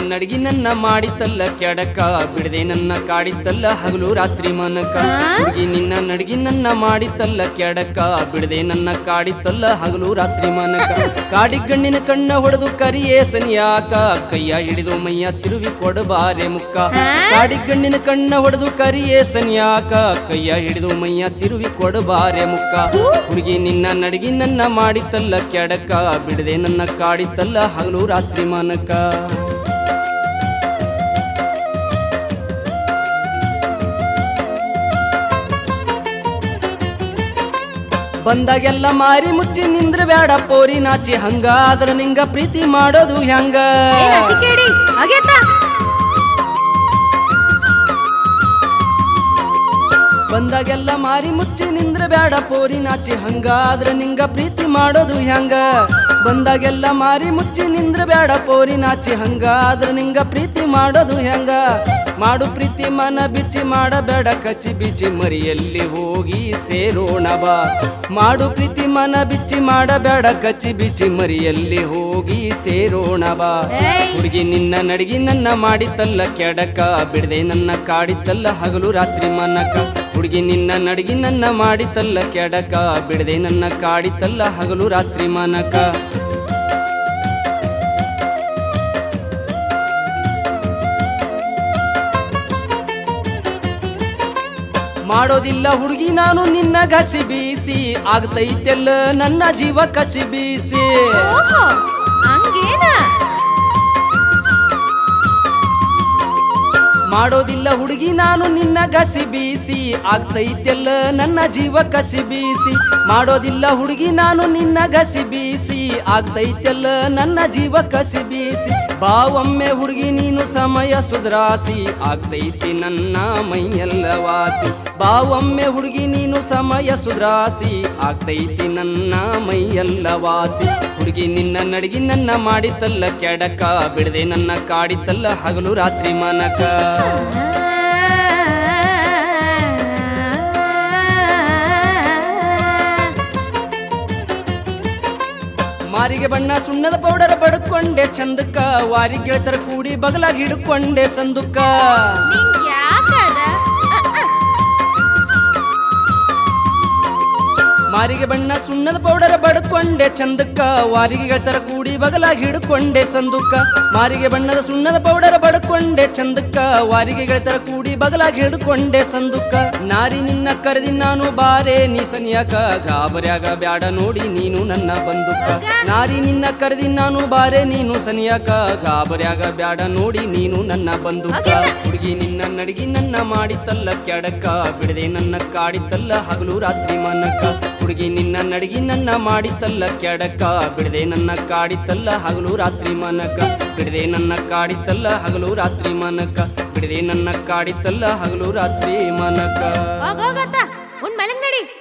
ನಡಗಿ ನನ್ನ ಮಾಡಿತಲ್ಲ ಕೆಡಕ ಬಿಡದೆ ನನ್ನ ಕಾಡಿತಲ್ಲ ಹಗಲು ರಾತ್ರಿ ಮನಕ ಹುಡುಗಿ ನಿನ್ನ ನಡಗಿ ನನ್ನ ಮಾಡಿತಲ್ಲ ಕೆಡಕ ಬಿಡದೆ ನನ್ನ ಕಾಡಿತಲ್ಲ ಹಗಲು ರಾತ್ರಿ ಮನಕ ಕಾಡಿ ಗಣ್ಣಿನ ಕಣ್ಣ ಹೊಡೆದು ಕರಿಯೇ ಸನಿಯಾಕ ಕೈಯ ಹಿಡಿದು ಮೈಯ ತಿರುವಿ ಕೊಡಬಾರೆ ಮುಕ್ಕ ಕಾಡಿ ಗಣ್ಣಿನ ಕಣ್ಣ ಹೊಡೆದು ಕರಿಯೇ ಸನಿಯಾಕ ಕೈಯ ಹಿಡಿದು ಮೈಯ ತಿರುವಿ ಕೊಡಬಾರೆ ಮುಕ್ಕ ಹುಡುಗಿ ನಿನ್ನ ನಡಗಿ ನನ್ನ ಮಾಡಿತಲ್ಲ ಕೆಡಕ ಬಿಡದೆ ನನ್ನ ಕಾಡಿತಲ್ಲ ಹಗಲು ರಾತ್ರಿ ಮನಕ ಬಂದಾಗೆಲ್ಲ ಮಾರಿ ಮುಚ್ಚಿ ನಿಂದ್ರ ಬೇಡ ಪೋರಿ ನಾಚಿ ಹಂಗ ಆದ್ರ ನಿಂಗ ಪ್ರೀತಿ ಮಾಡೋದು ಹೆಂಗ ಏ ನಚಿಕೇಡಿ ಆಗೇತಾ ಬಂದಾಗೆಲ್ಲ ಮಾರಿ ಮುಚ್ಚಿ ನಿಂದ್ರ ಬೇಡ ಪೋರಿ ನಾಚಿ ಹಂಗ ಆದ್ರ ನಿಂಗ ಪ್ರೀತಿ ಮಾಡೋದು ಹೆಂಗ ಬಂದಾಗೆಲ್ಲ ಮಾರಿ ಮುಚ್ಚಿ ನಿಂದ್ರ ಬೇಡ ಪೋರಿ ನಾಚಿ ಹಂಗ ಆದ್ರ ನಿಂಗ ಪ್ರೀತಿ ಮಾಡೋದು ಹೆಂಗ ಮಾಡು ಪ್ರೀತಿ ಮನ ಬಿಚ್ಚಿ ಮಾಡಬೇಡ ಕಚ್ಚಿ ಬಿಚ್ಚಿ ಮರಿಯಲ್ಲಿ ಹೋಗಿ ಸೇರೋಣ ಬಾ ಮಾಡು ಪ್ರೀತಿ ಮನ ಬಿಚ್ಚಿ ಮಾಡಬೇಡ ಕಚ್ಚಿ ಬಿಚ್ಚಿ ಮರಿಯಲ್ಲಿ ಹೋಗಿ ಸೇರೋಣ ಬಾ ಏಯ್ ಹುಡುಗಿ ನಿನ್ನ ನಡಗಿ ನನ್ನ ಮಾಡಿತಲ್ಲ ಕೆಡಕ ಬಿಡದೆ ನನ್ನ ಕಾಡಿತಲ್ಲ ಹಗಲು ರಾತ್ರಿ ಮನಕ ಹುಡುಗಿ ನಿನ್ನ ನಡಗಿ ನನ್ನ ಮಾಡಿತಲ್ಲ ಕೆಡಕ ಬಿಡದೆ ನನ್ನ ಕಾಡಿತಲ್ಲ ಹಗಲು ರಾತ್ರಿ ಮನಕ ಮಾಡೋದಿಲ್ಲ ಹುಡುಗಿ ನಾನು ನಿನ್ನ ಗಸಿ ಬೀಸಿ ಆಗ್ತೈತೆಲ್ಲ ನನ್ನ ಜೀವ ಕಸಿ ಬೀಸಿ ಓಹೋ ಹಂಗೇನ ಮಾಡೋದಿಲ್ಲ ಹುಡುಗಿ ನಾನು ನಿನ್ನ ಗಸಿ ಬೀಸಿ ಆಗ್ತೈತೆಲ್ಲ ನನ್ನ ಜೀವ ಕಸಿ ಬೀಸಿ ಮಾಡೋದಿಲ್ಲ ಹುಡುಗಿ ನಾನು ನಿನ್ನ ಗಸಿ ಬೀಸಿ ಆಗ್ತೈತೆಲ್ಲ ನನ್ನ ಜೀವ ಕಸಿ ಬೀಸಿ ಬಾವೊಮ್ಮೆ ಹುಡುಗಿ ನೀನು ಸಮಯ ಸುಧಾರಿಸಿ ಆಗ್ತೈತಿ ನನ್ನ ಮೈಯೆಲ್ಲ ವಾಸಿ ಬಾವೊಮ್ಮೆ ಹುಡುಗಿ ನೀನು ಸಮಯ ಸುಧಾರಿಸಿ ಆಗ್ತೈತಿ ನನ್ನ ಮೈಯೆಲ್ಲ ವಾಸಿ ಹುಡುಗಿ ನಿನ್ನ ನಡಗಿ ನನ್ನ ಮಾಡಿತಲ್ಲ ಕೆಡಕ ಬಿಡದೆ ನನ್ನ ಕಾಡಿತಲ್ಲ ಹಗಲು ರಾತ್ರಿ ಮನಕ ಮಾರಿಗೆ ಬಣ್ಣ ಸುಣ್ಣದ ಪೌಡರ್ ಬಡ್ಕೊಂಡೆ ಚಂದಕ್ಕ ವಾರಿ ಗೆಳತರ ಕೂಡಿ ಬಗಲಾಗಿ ಹಿಡ್ಕೊಂಡೆ ಸಂದುಕ್ಕ ನಿಂಗ್ ಯಾಕದ ಮಾರಿಗೆ ಬಣ್ಣ ಸುಣ್ಣದ ಪೌಡರ್ ಬಡ್ಕೊಂಡೆ ಚಂದಕ್ಕ ವಾರಿಗೆ ಗೆಳತರ ಕೂಡಿ ಬಗಲಾಗಿ ಹಿಡ್ಕೊಂಡೆ ಸಂದುಕ್ಕ ಮಾರಿಗೆ ಬಣ್ಣದ ಸುಣ್ಣದ ಪೌಡರ್ ಬಡ್ಕೊಂಡೆ ಚಂದಕ್ಕ ವಾರಿಗೆ ಗೆಳತರ ಕೂಡಿ ಬಗಲಾಗಿ ಹಿಡ್ಕೊಂಡೆ ಸಂದುಕ್ಕ ನಾರಿ ನಿನ್ನ ಕರೆದಿ ನಾನು ಬಾರೆ ನೀ ಸನಿಯಾಕ ಗಾಬರ್ಯಾಗ ಬ್ಯಾಡ ನೋಡಿ ನೀನು ನನ್ನ ಬಂದುಕ್ಕ ನಾರಿ ನಿನ್ನ ಕರೆದಿ ನಾನು ಬಾರೆ ನೀನು ಸನಿಯಾಕ ಗಾಬರ್ಯಾಗ ಬ್ಯಾಡ ನೋಡಿ ನೀನು ನನ್ನ ಬಂದುಕ್ಕ ಹುಡುಗಿ ನಿನ್ನ ನಡಗಿ ನನ್ನ ಮಾಡಿತಲ್ಲ ಕೆಡಕ ಬಿಡದೆ ನನ್ನ ಕಾಡಿತಲ್ಲ ಹಗಲು ರಾತ್ರಿ ಮನಕ ಹುಡುಗಿ ನಿನ್ನ ನಡಗಿ ನನ್ನ ಮಾಡಿತಲ್ಲ ಕೆಡಕ ಬಿಡದೆ ನನ್ನ ಕಾಡಿತಲ್ಲ ಹಗಲು ರಾತ್ರಿ ಮನಕ ಬಿಡದೆ ನನ್ನ ಕಾಡಿತಲ್ಲ ಹಗಲು ರಾತ್ರಿ ಮನಕ ಬಿಡದೆ ನನ್ನ ಕಾಡಿತಲ್ಲ ಹಗಲು ರಾತ್ರಿ ಮನಕ ಹೋಗೋಗತ್ತ ಉನ್ ಮಲಗ್ ನಡಿ